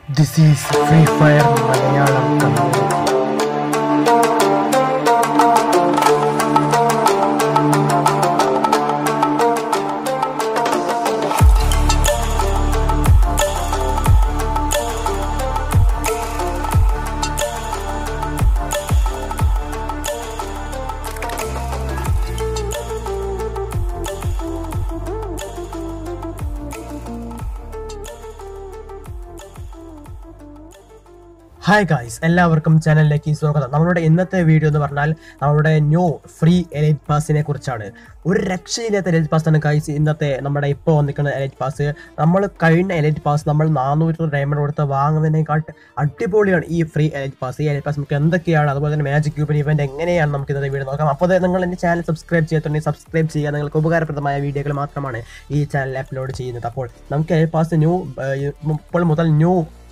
This is Free Fire Malayalam community. Hi guys എല്ലാവർക്കും ചാനലിലേക്ക് സ്വാഗതം നമ്മളുടെ ഇന്നത്തെ വീഡിയോ എന്ന് പറഞ്ഞാൽ നമ്മളുടെ ന്യൂ ഫ്രീ എലൈറ്റ് പാസിനെ കുറിച്ചാണ് ഒരു രക്ഷയില്ലാത്ത എലൈറ്റ് പാസ് ആണ് ഗായ്സ് ഇന്നത്തെ നമ്മുടെ ഇപ്പോൾ വന്നിരിക്കുന്ന എലൈറ്റ് പാസ് നമ്മൾ കഴിഞ്ഞ എലൈറ്റ് പാസ് നമ്മൾ നാനൂറ് ഡയമണ്ട് കൊടുത്ത് വാങ്ങുന്നതിനേക്കാൾ അടിപൊളിയാണ് ഈ ഫ്രീ എലൈറ്റ് പാസ് ഈ എലൈറ്റ് പാസ് നമുക്ക് എന്തൊക്കെയാണ് അതുപോലെ തന്നെ മാജിക് ക്യൂബിൻ ഇവന്റ് എങ്ങനെയാണ് നമുക്ക് ഇന്നത്തെ വീഡിയോ നോക്കാം അപ്പോൾ നിങ്ങൾ എൻ്റെ ചാനൽ സബ്സ്ക്രൈബ് ചെയ്തിട്ടുണ്ടെങ്കിൽ സബ്സ്ക്രൈബ് ചെയ്യുക നിങ്ങൾക്ക് ഉപകാരപ്രദമായ വീഡിയോകൾ മാത്രമാണ് ഈ ചാനൽ അപ്ലോഡ് ചെയ്യുന്നത് അപ്പോൾ നമുക്ക് എലൈറ്റ് പാസ് ന്യൂ ഇപ്പോൾ മുതൽ ന്യൂ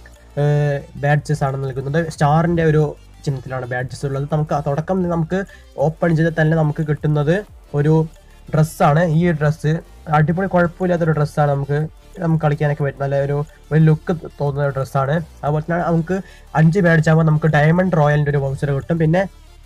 ബാഡ്ജസ് ആണ് നൽകുന്നത് സ്റ്റാറിന്റെ ഒരു ചിഹ്നത്തിലാണ് ബാഡ്ജസ് ഉള്ളത് നമുക്ക് തുടക്കം നമുക്ക് ഓപ്പൺ ചെയ്ത് തന്നെ നമുക്ക് കിട്ടുന്നത് ഒരു ഡ്രസ്സാണ് ഈ ഡ്രസ്സ് അടിപൊളി കുഴപ്പമില്ലാത്തൊരു ഡ്രസ്സാണ് നമുക്ക് നമുക്ക് കളിക്കാനൊക്കെ പറ്റും നല്ല ഒരു ഒരു ലുക്ക് തോന്നുന്ന ഒരു ഡ്രസ്സാണ് അതുപോലെ തന്നെ നമുക്ക് അഞ്ച് ബാഡ്ജ് ആകുമ്പോൾ നമുക്ക് ഡയമണ്ട് റോയലിൻ്റെ ഒരു വൗച്ചർ കിട്ടും പിന്നെ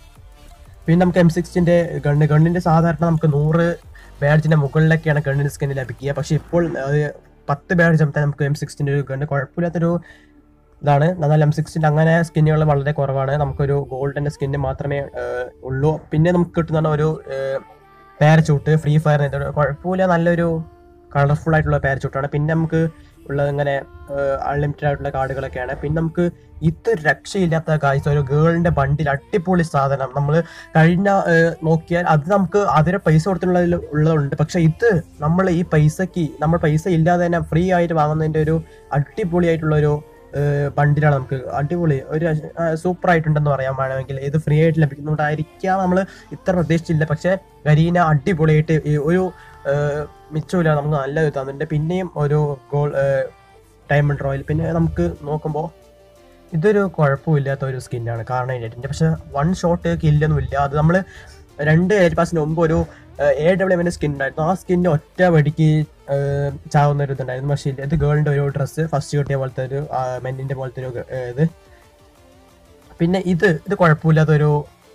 പിന്നെ നമുക്ക് എം സിക്സ്റ്റിൻ്റെ ഗണ്ണ് ഗണ്ണിൻ്റെ സാധാരണ നമുക്ക് നൂറ് ബാഡ്ജിൻ്റെ മുകളിലൊക്കെയാണ് ഗണ്ണിൻ്റെ സ്കിൻ ലഭിക്കുക പക്ഷേ ഇപ്പോൾ അത് പത്ത് ബാഡ്ജ് ആകുമ്പോൾ നമുക്ക് എം സിക്സ്റ്റിൻ്റെ ഒരു ഗണ്ണ് കുഴപ്പമില്ലാത്തൊരു ഇതാണ് എന്നാൽ എം സിക്സ്റ്റിൻ്റെ അങ്ങനെ സ്കിന്നുകൾ വളരെ കുറവാണ് നമുക്കൊരു ഗോൾഡിൻ്റെ സ്കിന്ന് മാത്രമേ ഏഹ്, ഉള്ളൂ പിന്നെ നമുക്ക് കിട്ടുന്ന ഒരു പാരച്ചൂട്ട് ഫ്രീ ഫയർ കുഴപ്പമില്ല നല്ലൊരു കളർഫുൾ ആയിട്ടുള്ള പാരച്ചൂട്ടാണ് പിന്നെ നമുക്ക് ഉള്ളത് ഇങ്ങനെ അൺലിമിറ്റഡ് ആയിട്ടുള്ള കാർഡുകളൊക്കെയാണ് പിന്നെ നമുക്ക് ഇത് രക്ഷയില്ലാത്ത കാഴ്ച ഒരു ഗേളിന്റെ ബണ്ടിൽ അടിപൊളി സാധനം നമ്മൾ കഴിഞ്ഞ ഏഹ്, നോക്കിയാൽ അത് നമുക്ക് അതിന് പൈസ കൊടുത്തിട്ടുള്ള ഉള്ളതുണ്ട് പക്ഷെ ഇത് നമ്മൾ ഈ പൈസക്ക് നമ്മൾ പൈസ ഇല്ലാതെ തന്നെ ഫ്രീ ആയിട്ട് വാങ്ങുന്നതിന്റെ ഒരു അടിപൊളിയായിട്ടുള്ള ഒരു ബണ്ടിലാണ് നമുക്ക് അടിപൊളി ഒരു സൂപ്പർ ആയിട്ടുണ്ടെന്ന് പറയാൻ വേണമെങ്കിൽ ഇത് ഫ്രീ ആയിട്ട് ലഭിക്കുന്നുണ്ടായിരിക്കാം നമ്മൾ ഇത്ര പ്രതീക്ഷിച്ചില്ല പക്ഷെ ഗരീന അടിപൊളിയായിട്ട് ഈ ഒരു ഏഹ്, മിച്ചമില്ല നമുക്ക് നല്ല ഇത് തന്നിട്ടുണ്ട് പിന്നെയും ഒരു ഗോൾ ഡയമണ്ട് റോയൽ പിന്നെ നമുക്ക് നോക്കുമ്പോൾ ഇതൊരു കുഴപ്പമില്ലാത്ത ഒരു സ്കിന്നാണ് കാരണം ഇതിൻ്റെ പക്ഷെ വൺ ഷോട്ട് കില്ലൊന്നുമില്ല അത് നമ്മൾ രണ്ട് എയ്റ്റ് പാസിന് മുമ്പ് ഒരു എ ഡബ്ല്യു എമ്മിൻ്റെ സ്കിൻ ഉണ്ടായിരുന്നു ആ സ്കിന്ന് ഒറ്റ വെടിക്ക് ഏഹ്, ചാവുന്ന ഒരു ഇതുണ്ടായിരുന്നു പക്ഷേ ഇല്ല ഇത് ഗേളിൻ്റെ ഒരു ഡ്രസ്സ് ഫസ്റ്റ് കിട്ടിയ പോലത്തെ ഒരു മെന്നിൻ്റെ പോലത്തെ ഒരു ഏഹ്, ഇത് പിന്നെ ഇത് ഇത് കുഴപ്പമില്ലാത്ത ഒരു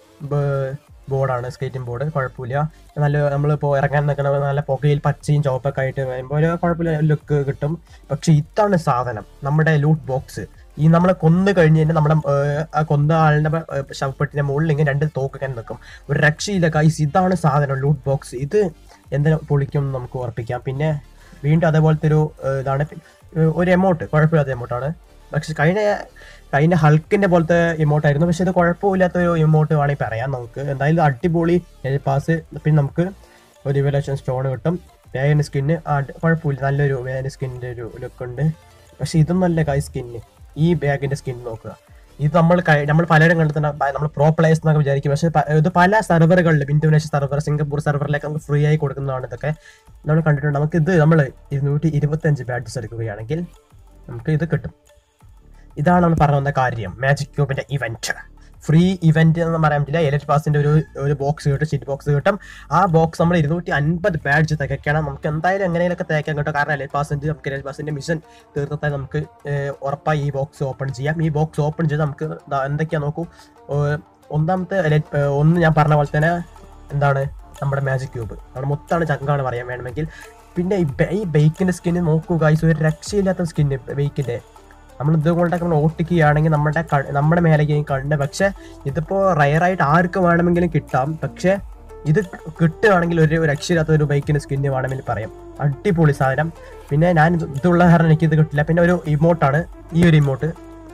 ബോർഡാണ് സ്കേറ്റിംഗ് ബോർഡ് കുഴപ്പമില്ല നല്ല നമ്മളിപ്പോൾ ഇറങ്ങാൻ നിൽക്കണ നല്ല പുകയിൽ പച്ചയും ചുവപ്പൊക്കെ ആയിട്ട് വരുമ്പോൾ ഒരു കുഴപ്പമില്ല ലുക്ക് കിട്ടും പക്ഷെ ഇതാണ് സാധനം നമ്മുടെ ലൂട്ട് ബോക്സ് ഈ നമ്മളെ കൊന്നു കഴിഞ്ഞ് കഴിഞ്ഞാൽ നമ്മുടെ ഏഹ്, ആ കൊന്ന ആളിന്റെ ഏഹ്, ശവപ്പെട്ടിന്റെ മുകളിൽ ഇങ്ങനെ രണ്ട് തോക്ക് ഇങ്ങനെ നിൽക്കും ഒരു രക്ഷയില്ല കൈസ് ഇതാണ് സാധനം ലൂട്ട് ബോക്സ് ഇത് എന്തിനു പൊളിക്കും എന്ന് നമുക്ക് ഉറപ്പിക്കാം പിന്നെ വീണ്ടും അതേപോലത്തെ ഒരു ഏഹ്, ഇതാണ് ഏഹ്, ഒരു എമൗണ്ട് കുഴപ്പമില്ലാത്ത എമൗണ്ടാണ് പക്ഷെ കഴിഞ്ഞ കഴിഞ്ഞ ഹൾക്കിന്റെ പോലത്തെ ഇമോട്ട് ആയിരുന്നു പക്ഷെ ഇത് കുഴപ്പമില്ലാത്ത ഒരു ഇമോട്ട് വേണമെങ്കിൽ പറയാം നമുക്ക് എന്തായാലും അടിപൊളി പാസ് പിന്നെ നമുക്ക് ഒരു ഇവലേഷൻ സ്റ്റോൺ കിട്ടും വേഗൻ സ്കിന്ന് കുഴപ്പമില്ല നല്ലൊരു വേഗൻ സ്കിന്നിന്റെ ഒരു ലുക്ക് ഉണ്ട് പക്ഷെ ഇതൊന്നല്ല കൈ സ്കിന്ന് ഈ ബാഗിന്റെ സ്കിൻ നോക്കുക ഇത് നമ്മൾ കഴി- നമ്മൾ പലരും കണ്ടെത്തുന്ന നമ്മൾ പ്രോ പ്ലേയേഴ്സ് എന്നൊക്കെ വിചാരിക്കും പക്ഷെ പ- ഇത് പല സെർവറുകളിലും ഇന്തോനേഷ്യ സെർവർ സിംഗപ്പൂർ സെർവറിലേക്ക് നമുക്ക് ഫ്രീ ആയി കൊടുക്കുന്നതാണ് ഇതൊക്കെ നമ്മൾ കണ്ടിട്ടുണ്ട് നമുക്ക് ഇത് നമ്മൾ ഇരുന്നൂറ്റി ഇരുപത്തഞ്ച് ബാഡ്ജസ് എടുക്കുകയാണെങ്കിൽ നമുക്ക് ഇത് കിട്ടും ഇതാണ് നമ്മൾ പറഞ്ഞു വന്ന കാര്യം മാജിക് ക്യൂബിന്റെ ഇവന്റ് ഫ്രീ ഇവന്റ് എന്ന് പറയാൻ പറ്റില്ല എലക്ട് പാസിന്റെ ഒരു ഒരു ബോക്സ് കിട്ടും ഷീറ്റ് ബോക്സ് കിട്ടും ആ ബോക്സ് നമ്മൾ ഇരുന്നൂറ്റി അൻപത് ബാഡ്ജ് തികയ്ക്കണം നമുക്ക് എന്തായാലും എങ്ങനെയൊക്കെ തികയ്ക്കാൻ കിട്ടും കാരണം എലക്ട് പാസിന്റെ നമുക്ക് എലക്ട് പാസിന്റെ മിഷൻ തീർത്താൽ നമുക്ക് ഏഹ്, ഉറപ്പായി ഈ ബോക്സ് ഓപ്പൺ ചെയ്യാം ഈ ബോക്സ് ഓപ്പൺ ചെയ്ത് നമുക്ക് ദാ എന്തൊക്കെയാ നോക്കൂ ഏഹ്, ഒന്നാമത്തെ elite- ഏഹ്, ഒന്ന് ഞാൻ പറഞ്ഞ പോലെ തന്നെ എന്താണ് നമ്മുടെ മാജിക് ക്യൂബ് നമ്മുടെ മുത്താണ് ചങ്കാണ് പറയാൻ വേണമെങ്കിൽ പിന്നെ ഈ ബെ- ഈ ബൈക്കിന്റെ സ്കിന്ന് നോക്കൂ ഗൈസ് ഒരു രക്ഷയില്ലാത്ത സ്കിന്ന് ബൈക്കിന്റെ നമ്മൾ ഇതുകൊണ്ടൊക്കെ നമ്മൾ ഓട്ടിക്കുകയാണെങ്കിൽ നമ്മുടെ ക- നമ്മുടെ മേലേക്ക് കണ്ട് പക്ഷെ ഇതിപ്പോ റയറായിട്ട് ആർക്ക് വേണമെങ്കിലും കിട്ടാം പക്ഷെ ഇത് കിട്ടുകയാണെങ്കിൽ ഒരു രക്ഷയില്ലാത്ത ഒരു ബൈക്കിന്റെ സ്കിന്ന് വേണമെങ്കിൽ പറയാം അടിപൊളി സാധനം പിന്നെ ഞാൻ ഇത് ഇതുള്ള കാരണം എനിക്ക് ഇത് കിട്ടില്ല പിന്നെ ഒരു ഇമോട്ടാണ് ഈ ഒരു ഇമോട്ട്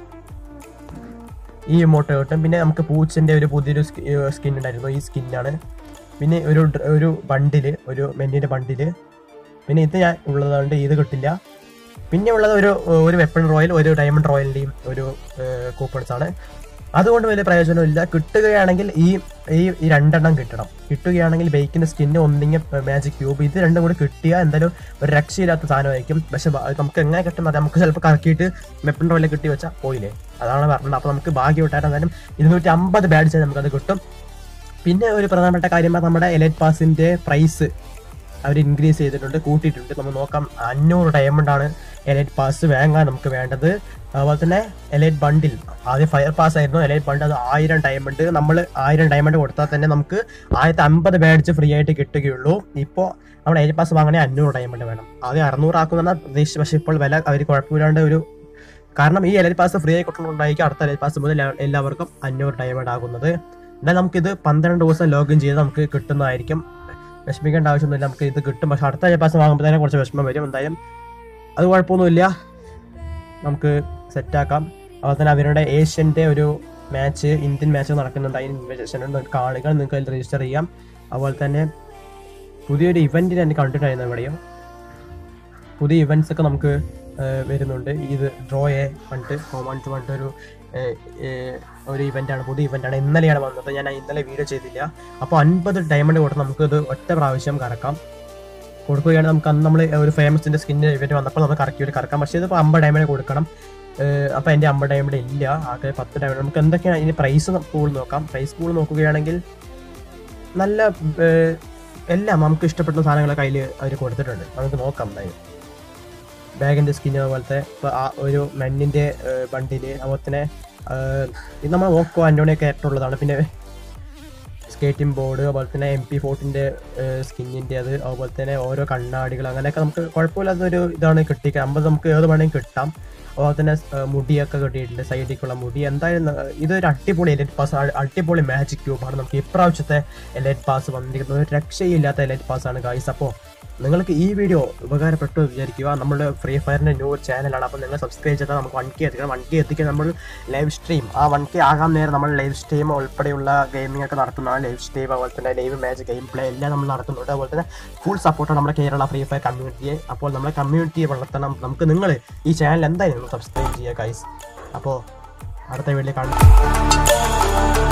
ഈ ഇമോട്ട് കിട്ടും പിന്നെ നമുക്ക് പൂച്ചിന്റെ ഒരു പുതിയൊരു സ്കിൻ ഉണ്ടായിരുന്നു ഈ സ്കിന്നാണ് പിന്നെ ഒരു ഡ്ര- ഒരു ബണ്ടില് ഒരു മെന്നിന്റെ ബണ്ടില് പിന്നെ ഇത് ഞാൻ ഉള്ളതുകൊണ്ട് ഇത് കിട്ടില്ല പിന്നെ ഉള്ളത് ഒരു ഒരു വെപ്പൺ റോയൽ ഒരു ഡയമണ്ട് റോയലിന്റെയും ഒരു കൂപ്പൺസ് ആണ് അതുകൊണ്ട് വലിയ പ്രയോജനമില്ല കിട്ടുകയാണെങ്കിൽ ഈ ഈ ഈ രണ്ടെണ്ണം കിട്ടണം കിട്ടുകയാണെങ്കിൽ ബൈക്കിന്റെ സ്കിന്ന് ഒന്നിങ്ങ മാജിക് ക്യൂബ് ഇത് രണ്ടും കൂടി കിട്ടിയാൽ എന്തായാലും ഒരു രക്ഷയില്ലാത്ത സാധനമായിരിക്കും പക്ഷെ ബ- നമുക്ക് എങ്ങനെ കിട്ടുന്നത് നമുക്ക് ചിലപ്പോൾ കറക്കിയിട്ട് വെപ്പൺ റോയിലെ കിട്ടി വെച്ചാൽ പോയില്ലേ അതാണ് പറഞ്ഞത് അപ്പോൾ നമുക്ക് ഭാഗ്യം വിട്ടായിട്ട് എന്തായാലും ഇരുന്നൂറ്റി അമ്പത് ബാഡ്ജ് നമുക്കത് കിട്ടും പിന്നെ ഒരു പ്രധാനപ്പെട്ട കാര്യം പറഞ്ഞാൽ നമ്മുടെ എലൈറ്റ് പാസിന്റെ പ്രൈസ് അവർ ഇൻക്രീസ് ചെയ്തിട്ടുണ്ട് കൂട്ടിയിട്ടുണ്ട് നമ്മൾ നോക്കാം അഞ്ഞൂറ് ഡയമണ്ട് ആണ് എലൈറ്റ് പാസ് വാങ്ങാൻ നമുക്ക് വേണ്ടത് അതുപോലെ തന്നെ എലൈറ്റ് ബണ്ടിൽ ആദ്യം ഫയർ പാസ് ആയിരുന്നു എലൈറ്റ് ബണ്ട് അത് ആയിരം ഡയമണ്ട് നമ്മൾ ആയിരം ഡയമണ്ട് കൊടുത്താൽ തന്നെ നമുക്ക് ആയിരത്തി അമ്പത് ബാഡ്ജ് ഫ്രീ ആയിട്ട് കിട്ടുകയുള്ളൂ ഇപ്പോൾ നമ്മൾ എലൈറ്റ് പാസ് വാങ്ങണേ അഞ്ഞൂറ് ഡയമണ്ട് വേണം ആദ്യം അറുന്നൂറ് ആക്കുമെന്ന പ്രതീക്ഷിച്ചു പക്ഷേ ഇപ്പോൾ വില അവർ കുഴപ്പമില്ലാണ്ട് ഒരു കാരണം ഈ എലൈറ്റ് പാസ് ഫ്രീ ആയി കൊടുക്കുന്നുണ്ടായിരിക്കും അടുത്ത എലൈറ്റ് പാസ് മുതൽ എല്ലാ- എല്ലാവർക്കും അഞ്ഞൂറ് ഡയമണ്ട് ആകുന്നത് എന്നാൽ നമുക്കിത് പന്ത്രണ്ട് ദിവസം ലോഗിൻ ചെയ്ത് നമുക്ക് കിട്ടുന്നതായിരിക്കും വിഷമിക്കേണ്ട ആവശ്യമൊന്നുമില്ല നമുക്ക് ഇത് കിട്ടും പക്ഷെ അടുത്ത എലൈറ്റ് പാസ് വാങ്ങുമ്പോൾ തന്നെ കുറച്ച് വിഷമം വരും എന്തായാലും അത് കുഴപ്പമൊന്നുമില്ല നമുക്ക് സെറ്റാക്കാം അതുപോലെ തന്നെ അവരുടെ ഏഷ്യൻ്റെ ഒരു മാച്ച് ഇന്ത്യൻ മാച്ച് നടക്കുന്നുണ്ട് അതിന് ഇൻവിറ്റേഷൻ ഉണ്ട് കാണുക നിങ്ങൾക്ക് അതിൽ രജിസ്റ്റർ ചെയ്യാം അതുപോലെ തന്നെ പുതിയൊരു ഇവൻറ്റ് ഞാൻ കണ്ടിട്ടായിരുന്നു ഇവിടെയും പുതിയ ഇവൻറ്റ്സ് ഒക്കെ നമുക്ക് ആ, വരുന്നുണ്ട് ഇത് ഡ്രോ എ പണ്ട് കോമൺ ടു പണ്ട് ഒരു ഏ, ഏ, ഒരു ഇവൻ്റാണ് പുതിയ ഇവൻ്റാണ് ഇന്നലെയാണ് വന്നത് ഞാൻ ഇന്നലെ വീഡിയോ ചെയ്തില്ല അപ്പോൾ അൻപത് ഡയമണ്ട് കൊടുത്ത് നമുക്ക് ഇത് ഒറ്റ പ്രാവശ്യം കറക്കാം കൊടുക്കുകയാണെങ്കിൽ നമുക്ക് അന്ന് നമ്മൾ ഒരു ഫേമസിൻ്റെ സ്കിന്നിന് ഇവൻറ്റ് വന്നപ്പോൾ നമുക്ക് കറക്കി ഒരു കറക്കാം പക്ഷേ ഇതിപ്പോൾ അമ്പത് ഡയമണ്ട് കൊടുക്കണം അപ്പോൾ എൻ്റെ അമ്പത് ഡയമണ്ട് ഇല്ല ആകെ പത്ത് ഡയമണ്ട് നമുക്ക് എന്തൊക്കെയാണ് ഇതിന് പ്രൈസ് പൂൾ നോക്കാം പ്രൈസ് പൂൾ നോക്കുകയാണെങ്കിൽ നല്ല ഏഹ്, എല്ലാം നമുക്ക് ഇഷ്ടപ്പെട്ട സാധനങ്ങളൊക്കെ അതിൽ അവർ കൊടുത്തിട്ടുണ്ട് നമുക്ക് നോക്കാം എന്തായാലും ബാഗിൻ്റെ സ്കിൻ അതുപോലത്തെ ഇപ്പോൾ ആ ഒരു മെന്നിൻ്റെ ബണ്ടില് അതുപോലെ തന്നെ ഏഹ്, ഇത് നമ്മൾ ഓക്കോ ആൻറ്റോണിയൊക്കെ ആയിട്ടുള്ളതാണ് പിന്നെ സ്കേറ്റിംഗ് ബോർഡ് അതുപോലെ തന്നെ എം പി ഫോർട്ടിൻ്റെ സ്കിന്നിൻ്റെ അത് അതുപോലെ തന്നെ ഓരോ കണ്ണാടികൾ അങ്ങനെയൊക്കെ നമുക്ക് കുഴപ്പമില്ലാത്തൊരു ഇതാണ് കിട്ടിയത് അമ്പത് നമുക്ക് ഏത് വേണമെങ്കിൽ കിട്ടാം അതുപോലെ തന്നെ ഏഹ്, മുടിയൊക്കെ കിട്ടിയിട്ടുണ്ട് സൈഡിലേക്കുള്ള മുടി എന്തായാലും ന- ഇതൊരു അടിപൊളി എലൈറ്റ് പാസ് അടിപൊളി മാജിക് ക്യൂബാണ് നമുക്ക് ഇപ്രാവശ്യത്തെ എലൈറ്റ് പാസ് വന്നിരിക്കുന്നത് ഒരു രക്ഷയില്ലാത്ത എലൈറ്റ് പാസ്സാണ് ഗായ്സ് അപ്പോൾ നിങ്ങൾക്ക് ഈ വീഡിയോ ഉപകാരപ്പെട്ടു എന്ന് വിചാരിക്കുക നമ്മുടെ ഫ്രീ ഫയറിൻ്റെ ന്യൂ ചാനലാണ് അപ്പോൾ നിങ്ങൾ സബ്സ്ക്രൈബ് ചെയ്താൽ നമുക്ക് വൺ കെ എത്തിക്കണം വൺ കെ എത്തിക്കാൻ നമ്മൾ ലൈവ് സ്ട്രീം ആ വൺ കെ ആകാൻ നേരം നമ്മൾ ലൈവ് സ്ട്രീം ഉൾപ്പെടെയുള്ള ഗെയിമിംഗ് ഒക്കെ നടത്തുന്നതാണ് ലൈവ് സ്ട്രീം അതുപോലെ തന്നെ ലൈവ് മാച്ച് ഗെയിം പ്ലേ എല്ലാം നമ്മൾ നടത്തുന്നുണ്ട് അതുപോലെ തന്നെ ഫുൾ സപ്പോർട്ടാണ് നമ്മുടെ കേരള ഫ്രീ ഫയർ കമ്മ്യൂണിറ്റിയെ അപ്പോൾ നമ്മുടെ കമ്മ്യൂണിറ്റിയെ വളർത്തണം നമുക്ക് നിങ്ങൾ ഈ ചാനൽ എന്തായാലും നിങ്ങൾ സബ്സ്ക്രൈബ് ചെയ്യുക ഗൈസ് അപ്പോൾ അടുത്ത വീഡിയോ കാണാം